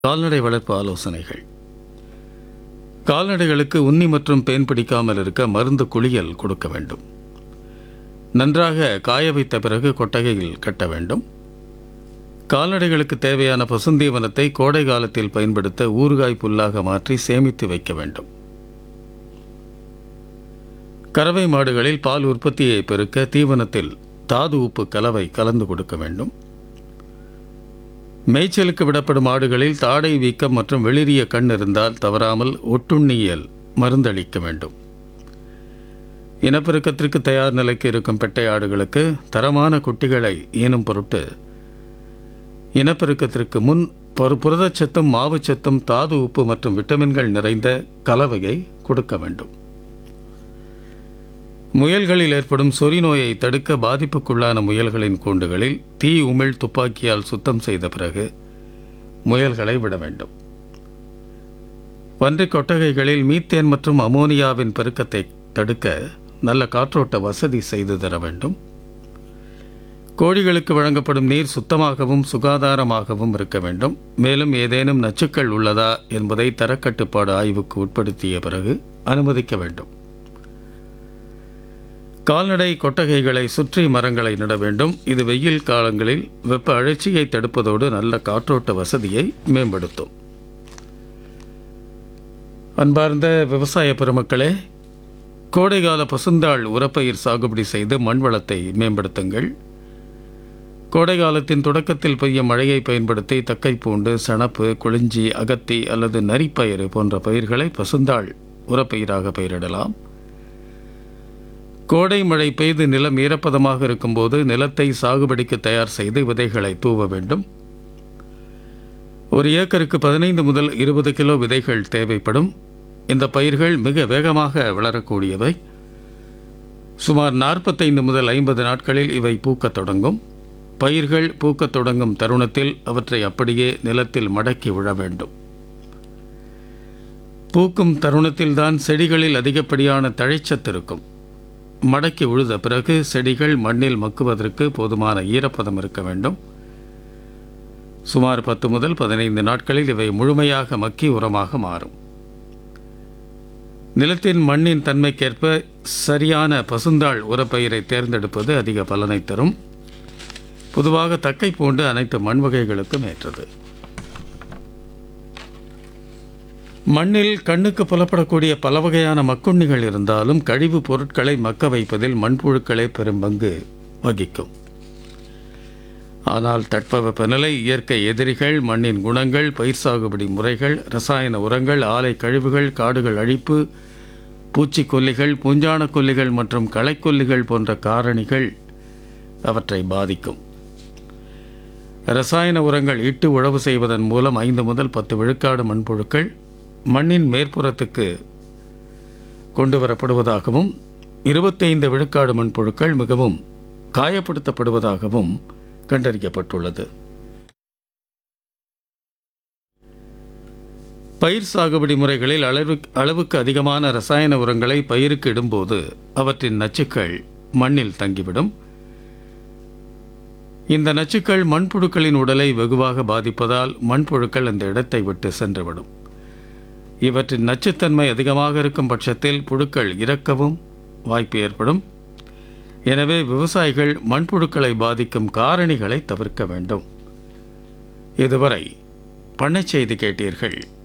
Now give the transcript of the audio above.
கால்நடை வளர்ப்பு ஆலோசனைகள் கால்நடைகளுக்கு உண்ணி மற்றும் பேன் பிடிக்காமல் இருக்க மருந்து குளியல் கொடுக்க வேண்டும் நன்றாக காய வைத்த பிறகு கொட்டகையில் கட்ட வேண்டும் கால்நடைகளுக்கு தேவையான பசுந்தீவனத்தை கோடை காலத்தில் பயன்படுத்த ஊறுகாய் புல்லாக மாற்றி சேமித்து வைக்க வேண்டும் கறவை மாடுகளில் பால் உற்பத்தியை பெருக்க தீவனத்தில் தாது உப்பு கலவை கலந்து கொடுக்க வேண்டும் மேய்ச்சலுக்கு விடப்படும் ஆடுகளில் தாடை வீக்கம் மற்றும் வெளிரிய கண் இருந்தால் தவறாமல் ஒட்டுண்ணியல் மருந்தளிக்க வேண்டும் இனப்பெருக்கத்திற்கு தயார் நிலைக்கு இருக்கும் பெட்டை ஆடுகளுக்கு தரமான குட்டிகளை ஈனும் பொருட்டு இனப்பெருக்கத்திற்கு முன் ஒரு புரதச்சத்தும் மாவுச்சத்தும் தாது உப்பு மற்றும் விட்டமின்கள் நிறைந்த கலவையை கொடுக்க வேண்டும் முயல்களில் ஏற்படும் சொறி நோயை தடுக்க பாதிப்புக்குள்ளான முயல்களின் கூண்டுகளில் தீ உமிழ் துப்பாக்கியால் சுத்தம் செய்த பிறகு முயல்களை விட வேண்டும் பன்றிக் கொட்டகைகளில் மீத்தேன் மற்றும் அமோனியாவின் பெருக்கத்தை தடுக்க நல்ல காற்றோட்ட வசதி செய்து தர வேண்டும் கோழிகளுக்கு வழங்கப்படும் நீர் சுத்தமாகவும் சுகாதாரமாகவும் இருக்க வேண்டும் மேலும் ஏதேனும் நச்சுக்கள் உள்ளதா என்பதை தரக்கட்டுப்பாடு ஆய்வுக்கு உட்படுத்திய பிறகு அனுமதிக்க வேண்டும் கால்நடை கொட்டகைகளை சுற்றி மரங்களை நட வேண்டும் இது வெயில் காலங்களில் வெப்ப அழற்சியை தடுப்பதோடு நல்ல காற்றோட்ட வசதியை மேம்படுத்தும் அன்பார்ந்த விவசாய பெருமக்களே கோடைகால பசுந்தாள் உரப்பயிர் சாகுபடி செய்து மண் வளத்தை மேம்படுத்துங்கள் கோடை காலத்தின் தொடக்கத்தில் பெய்யும் மழையை பயன்படுத்தி தக்கைப்பூண்டு சணப்பு கொளிஞ்சி அகத்தி அல்லது நரிப்பயிறு போன்ற பயிர்களை பசுந்தாள் உரப்பயிராக பயிரிடலாம் கோடை மழை பெய்து நிலம் ஈரப்பதமாக இருக்கும்போது நிலத்தை சாகுபடிக்கு தயார் செய்து விதைகளை தூவ வேண்டும் ஒரு ஏக்கருக்கு பதினைந்து முதல் இருபது கிலோ விதைகள் தேவைப்படும் இந்த பயிர்கள் மிக வேகமாக வளரக்கூடியவை சுமார் நாற்பத்தைந்து முதல் ஐம்பது நாட்களில் இவை பூக்கத் தொடங்கும் பயிர்கள் பூக்கத் தொடங்கும் தருணத்தில் அவற்றை அப்படியே நிலத்தில் மடக்கி விழ வேண்டும் பூக்கும் தருணத்தில்தான் செடிகளில் அதிகப்படியான தழைச்சத்து இருக்கும் மடக்கி உழுத பிறகு செடிகள் மண்ணில் மக்குவதற்கு போதுமான ஈரப்பதம் இருக்க வேண்டும் சுமார் பத்து முதல் பதினைந்து நாட்களில் இவை முழுமையாக மக்கி உரமாக மாறும் நிலத்தின் மண்ணின் தன்மைக்கேற்ப சரியான பசுந்தாள் உரப்பயிரை தேர்ந்தெடுப்பது அதிக பலனை தரும் பொதுவாக தக்கை பூண்டு அனைத்து மண் வகைகளுக்கும் ஏற்றது மண்ணில் கண்ணுக்கு புலப்படக்கூடிய பல வகையான மக்குண்ணிகள் இருந்தாலும் கழிவுப் பொருட்களை மக்க வைப்பதில் மண்புழுக்களே பெரும் பங்கு வகிக்கும் ஆனால் தட்பவெப்பநிலை இயற்கை எதிரிகள் மண்ணின் குணங்கள் பயிர் சாகுபடி முறைகள் ரசாயன உரங்கள் ஆலை கழிவுகள் காடுகள் அழிப்பு பூச்சிக்கொல்லிகள் பூஞ்சான கொல்லிகள் மற்றும் களைக்கொல்லிகள் போன்ற காரணிகள் அவற்றை பாதிக்கும் ரசாயன உரங்கள் இட்டு உழவு செய்வதன் மூலம் ஐந்து முதல் பத்து விழுக்காடு மண்புழுக்கள் மண்ணின் மேற்புறத்துக்கு கொண்டு வரப்படுவதாகவும் இருபத்தைந்து விழுக்காடு மண்புழுக்கள் மிகவும் காயப்படுத்தப்படுவதாகவும் கண்டறியப்பட்டுள்ளது பயிர் சாகுபடி முறைகளில் அளவு அளவுக்கு அதிகமான ரசாயன உரங்களை பயிருக்கு இடும்போது அவற்றின் நச்சுக்கள் மண்ணில் தங்கிவிடும் இந்த நச்சுக்கள் மண்புழுக்களின் உடலை வெகுவாக பாதிப்பதால் மண்புழுக்கள் அந்த இடத்தை விட்டு சென்றுவிடும் இவற்றின் நச்சுத்தன்மை அதிகமாக இருக்கும் பட்சத்தில் புழுக்கள் இறக்கவும் வாய்ப்பு ஏற்படும் எனவே விவசாயிகள் மண்புழுக்களை பாதிக்கும் காரணிகளை தவிர்க்க வேண்டும் இதுவரை பண்ணைச் செய்தி கேட்டீர்கள்